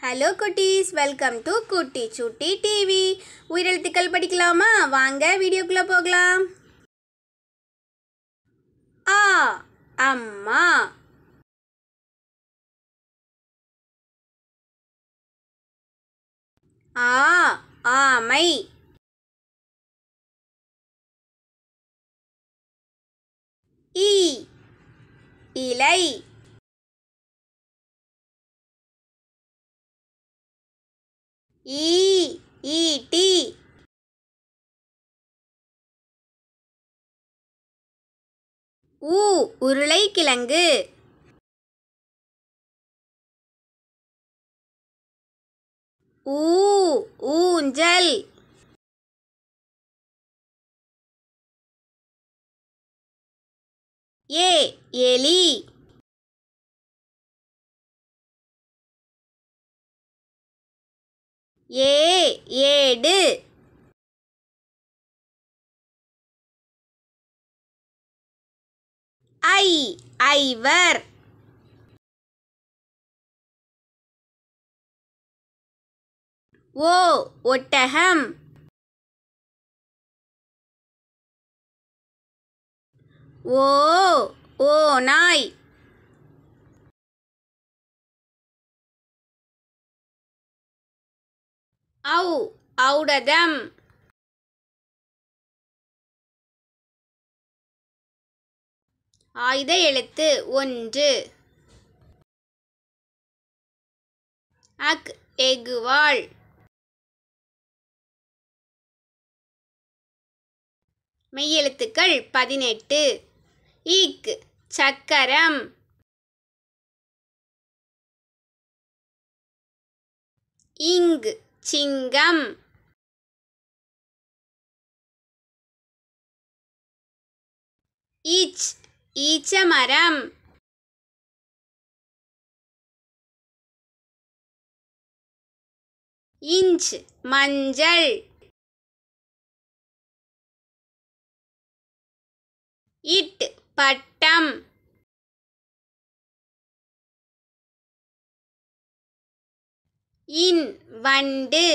hello குட்டீஸ் welcome to குட்டி சுட்டி டிவி உயிரெழுத்துக்கள் படிக்கலாமா வாங்க வீடியோக்குள்ளே போகலாம் ஆ அம்மா ஆ ஆமை ஈ இலை ஈ ஈட்டி ஊ உருளைக்கிழங்கு ஊ ஊஞ்சல் ஏ எலி ஏ ஏடு ஐ ஐவர் ஓ ஒட்டகம் ஓ ஓ நாய் ஔ ஔடதம் ஆயுத எழுத்து ஒன்று அக் எகுவாள் மெய்யெழுத்துக்கள் பதினெட்டு ஈக் சக்கரம் இங் சிங்கம் ஈச் ஈச்சமரம் இஞ்ச் மஞ்சள் இட் பட்டம் இன் வண்டு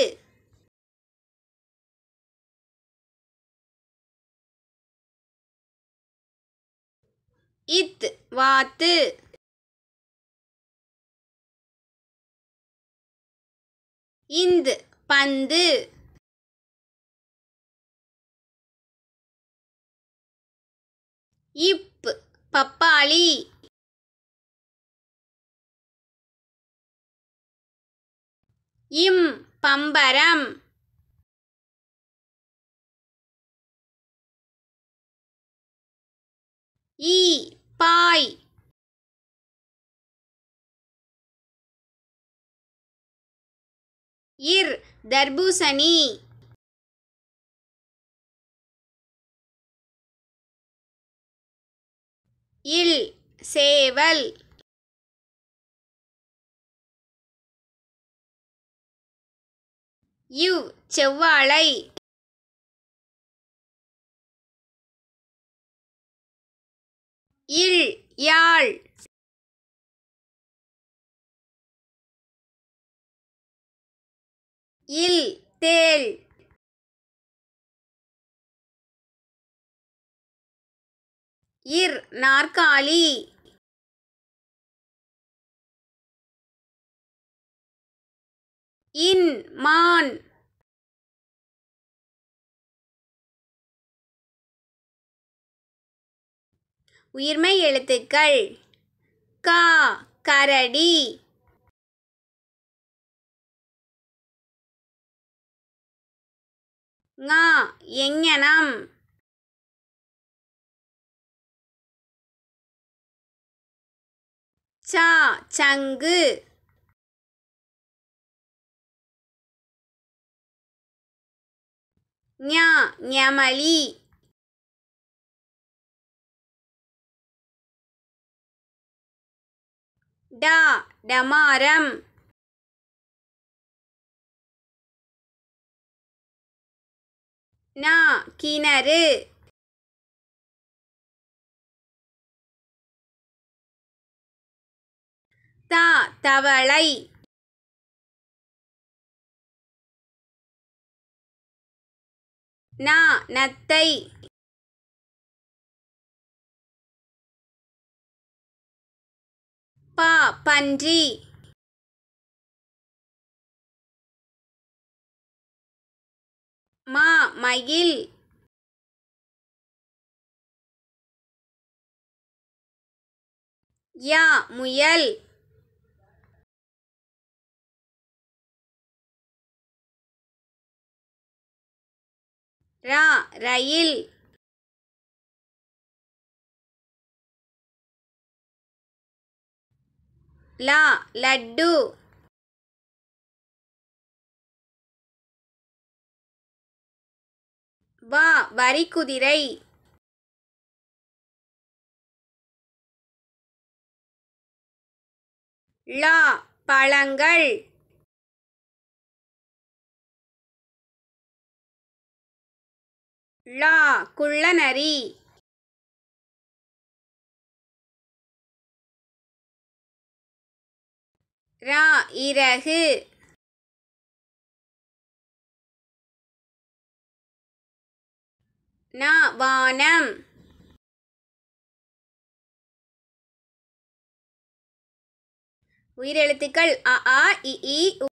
இத் வாத்து இந்த் பந்து இப் பப்பாளி இம் பம்பரம் ஈ பாய் இர் தர்பூசணி இல் சேவல் இவ் செவ்வாழை இல் யாழ் இல் தேள் இர் நாற்காலி இன் மான் உயிர்மை எழுத்துக்கள் கா கரடி ஙா எங்ஙனம் சா சங்கு ஞா ஞமலி டா டமாரம் நா கிணறு தா தவளை நா நத்தை பா பன்றி மா மயில் யா முயல் ரா ரயில் லா லட்டு வா வரிக்குதிரை லா பழங்கள் லா குள்ளநரி ரா இறகு நா வானம் உயிரெழுத்துக்கள் அ ஆ இ ஈ